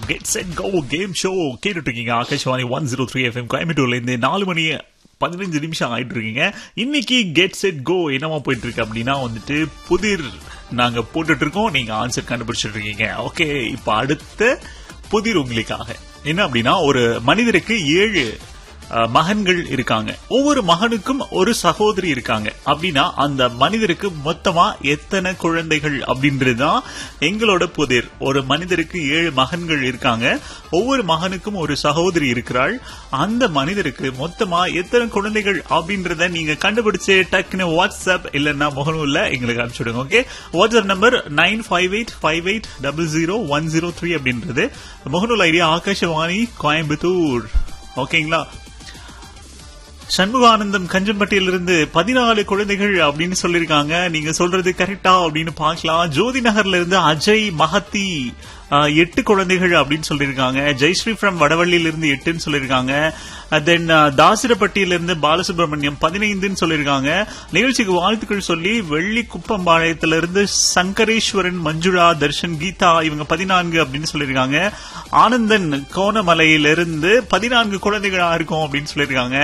get set go game show கேட்டுட்டு இருக்கீங்க Akashvani one zero three FM கோயம்புத்தூர்ல இருந்து நாலு மணி பதினஞ்சு நிமிஷம் ஆயிட்டு இருக்கீங்க இன்னைக்கு கெட் செட் கோ என்னவா போயிட்டு இருக்கு அப்படின்னா வந்துட்டு புதிர் நாங்க போட்டுட்டு இருக்கோம் நீங்க ஆன்சர் கண்டுபிடிச்சிட்டு இருக்கீங்க ஓகே இப்ப அடுத்த புதிர் உங்களுக்காக என்ன அப்படின்னா ஒரு மனிதருக்கு ஏழு அஹ், மகன்கள் இருக்காங்க ஒவ்வொரு மகனுக்கும் ஒரு சகோதரி இருக்காங்க அப்படின்னா அந்த மனிதருக்கு மொத்தமா எத்தனை குழந்தைகள் அப்படின்றதுதான் எங்களோட புதிர் ஒரு மனிதருக்கு ஏழு மகன்கள் இருக்காங்க ஒவ்வொரு மகனுக்கும் ஒரு சகோதரி இருக்கிறாள் அந்த மனிதருக்கு மொத்தமா எத்தனை குழந்தைகள் அப்படின்றத நீங்க கண்டுபிடிச்சு டக்குன்னு வாட்ஸ்அப் இல்லைன்னா முகநூல்ல எங்களுக்கு அனுப்பிச்சுடுங்க okay WhatsApp number nine five eight five eight double zero one zero three அப்படின்றது முகநூல் ஐடியா ஆகாஷவாணி கோயம்புத்தூர் ஓகேங்களா சண்முகானந்தம் கஞ்சம்பட்டியிலிருந்து பதினாலு குழந்தைகள் அப்படின்னு சொல்லிருக்காங்க நீங்க சொல்றது கரெக்டா அப்படின்னு பார்க்கலாம் ஜோதி நகர்ல இருந்து அஜய் மகத்தி ஆஹ், எட்டு குழந்தைகள் அப்படின்னு சொல்லியிருக்காங்க ஜெயஸ்ரீ ஃப்ரம் வடவள்ளியில இருந்து எட்டுன்னு சொல்லியிருக்காங்க தென் தாசிரப்பட்டியில இருந்து பாலசுப்ரமணியம் பதினைந்துன்னு சொல்லியிருக்காங்க நிகழ்ச்சிக்கு வாழ்த்துக்கள் சொல்லி வெள்ளி குப்பம்பாளையத்துல இருந்து சங்கரேஸ்வரன் மஞ்சுளா தர்ஷன் கீதா இவங்க பதினான்கு அப்படின்னு சொல்லியிருக்காங்க ஆனந்தன் கோணமலையிலிருந்து பதினான்கு குழந்தைகளா இருக்கும் அப்படின்னு சொல்லியிருக்காங்க